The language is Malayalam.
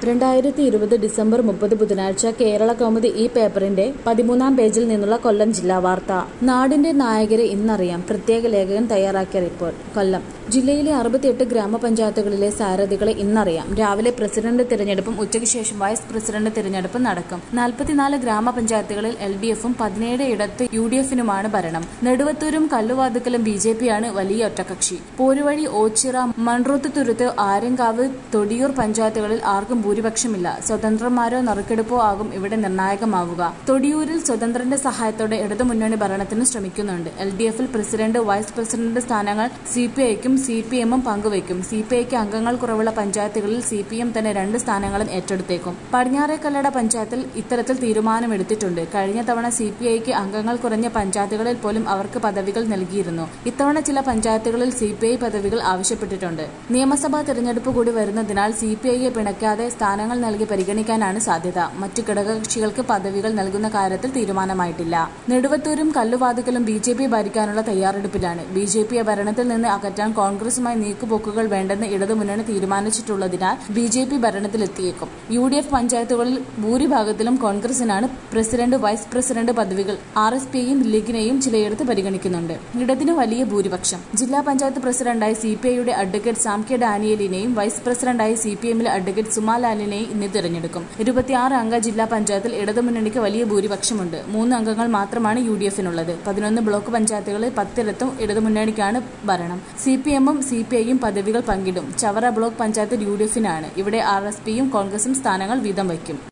രണ്ടായിരത്തി ഇരുപത് ഡിസംബർ മുപ്പത് ബുധനാഴ്ച കേരള കൗമുദി ഈ പേപ്പറിന്റെ പതിമൂന്നാം പേജിൽ നിന്നുള്ള കൊല്ലം ജില്ലാ വാർത്ത നാടിന്റെ നായകരെ ഇന്നറിയാം പ്രത്യേക ലേഖകൻ തയ്യാറാക്കിയ റിപ്പോർട്ട് കൊല്ലം ജില്ലയിലെ അറുപത്തിയെട്ട് ഗ്രാമപഞ്ചായത്തുകളിലെ സാരഥികളെ ഇന്നറിയാം രാവിലെ പ്രസിഡന്റ് തിരഞ്ഞെടുപ്പും ഉച്ചയ്ക്ക് ശേഷം വൈസ് പ്രസിഡന്റ് തിരഞ്ഞെടുപ്പും നടക്കും നാൽപ്പത്തിനാല് ഗ്രാമപഞ്ചായത്തുകളിൽ എൽ ഡി എഫും പതിനേഴ് ഇടത്ത് യു ഡി എഫിനുമാണ് ഭരണം നെടുവത്തൂരും കല്ലുവാതുക്കലും ബി ജെ പിയാണ് വലിയ ഒറ്റകക്ഷി പോരുവഴി ഓച്ചിറ മൺറോത്ത് തുരുത്ത് ആര്യങ്കാവ് തൊടിയൂർ പഞ്ചായത്തുകളിൽ ആർക്കും ഭൂരിപക്ഷമില്ല സ്വതന്ത്രന്മാരോ നറുക്കെടുപ്പോ ആകും ഇവിടെ നിർണായകമാവുക തൊടിയൂരിൽ സ്വതന്ത്രന്റെ സഹായത്തോടെ ഇടതുമുന്നണി ഭരണത്തിന് ശ്രമിക്കുന്നുണ്ട് എൽ ഡി എഫിൽ പ്രസിഡന്റ് വൈസ് പ്രസിഡന്റ് സ്ഥാനങ്ങൾ സി പി ഐക്കും സി പി എമ്മും പങ്കുവയ്ക്കും സി പി ഐക്ക് അംഗങ്ങൾ കുറവുള്ള പഞ്ചായത്തുകളിൽ സി പി എം തന്നെ രണ്ട് സ്ഥാനങ്ങളും ഏറ്റെടുത്തേക്കും പടിഞ്ഞാറേക്കല്ലട പഞ്ചായത്തിൽ ഇത്തരത്തിൽ തീരുമാനമെടുത്തിട്ടുണ്ട് കഴിഞ്ഞ തവണ സി പി ഐക്ക് അംഗങ്ങൾ കുറഞ്ഞ പഞ്ചായത്തുകളിൽ പോലും അവർക്ക് പദവികൾ നൽകിയിരുന്നു ഇത്തവണ ചില പഞ്ചായത്തുകളിൽ സി പി ഐ പദവികൾ ആവശ്യപ്പെട്ടിട്ടുണ്ട് നിയമസഭാ തെരഞ്ഞെടുപ്പ് കൂടി വരുന്നതിനാൽ സി പി ഐയെ പിണക്കാതെ സ്ഥാനങ്ങൾ നൽകി പരിഗണിക്കാനാണ് സാധ്യത മറ്റു ഘടകകക്ഷികൾക്ക് പദവികൾ നൽകുന്ന കാര്യത്തിൽ തീരുമാനമായിട്ടില്ല നെടുവത്തൂരും കല്ലുവാതുക്കലും ബി ജെ പി ഭരിക്കാനുള്ള തയ്യാറെടുപ്പിലാണ് ബി ജെ പിയെ ഭരണത്തിൽ നിന്ന് അകറ്റാൻ കോൺഗ്രസുമായി നീക്കുപോക്കുകൾ വേണ്ടെന്ന് ഇടതുമുന്നണി തീരുമാനിച്ചിട്ടുള്ളതിനാൽ ബി ജെ പി ഭരണത്തിലെത്തിയേക്കും യു ഡി എഫ് പഞ്ചായത്തുകളിൽ ഭൂരിഭാഗത്തിലും കോൺഗ്രസിനാണ് പ്രസിഡന്റ് വൈസ് പ്രസിഡന്റ് പദവികൾ ആർ എസ് പിയെയും ലീഗിനെയും ചിലയിടത്ത് പരിഗണിക്കുന്നുണ്ട് ഇടതിന് വലിയ ഭൂരിപക്ഷം ജില്ലാ പഞ്ചായത്ത് പ്രസിഡന്റായി സി പി ഐയുടെ അഡ്വക്കേറ്റ് സാം കെ ഡാനിയലിനെയും വൈസ് പ്രസിഡന്റായി സി പി എമ്മിലെ അഡ്വക്കേറ്റ് സുമാ ലാലിനെയും ഇന്ന് തിരഞ്ഞെടുക്കും ഇരുപത്തിയാറ് അംഗ ജില്ലാ പഞ്ചായത്തിൽ ഇടതുമുന്നണിക്ക് വലിയ ഭൂരിപക്ഷമുണ്ട് മൂന്ന് അംഗങ്ങൾ മാത്രമാണ് യു ഡി എഫിനുള്ളത് പതിനൊന്ന് ബ്ലോക്ക് പഞ്ചായത്തുകളിൽ പത്തിടത്തും ഇടതുമുന്നണിക്കാണ് ഭരണം സി പി എമ്മും സി പി ഐയും പദവികൾ പങ്കിടും Chavara block panchayat U D എഫിനാണ് ഇവിടെ ആർ എസ് പിയും കോൺഗ്രസും സ്ഥാനങ്ങൾ വീതം വയ്ക്കും